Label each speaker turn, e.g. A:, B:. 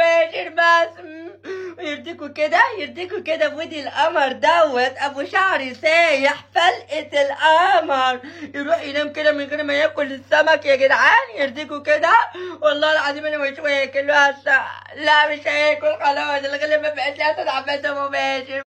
A: مباشر بس مم. يرضيكوا كده يرضيكوا كده بودي القمر دوت ابو شعر سايح فلقة القمر يروح ينام كده من غير ما ياكل السمك يا جدعان يرضيكوا كده والله العظيم انا مش هاكل بس لا مش هاكل خلاص الغلبة بقت لا تتعبى مباشر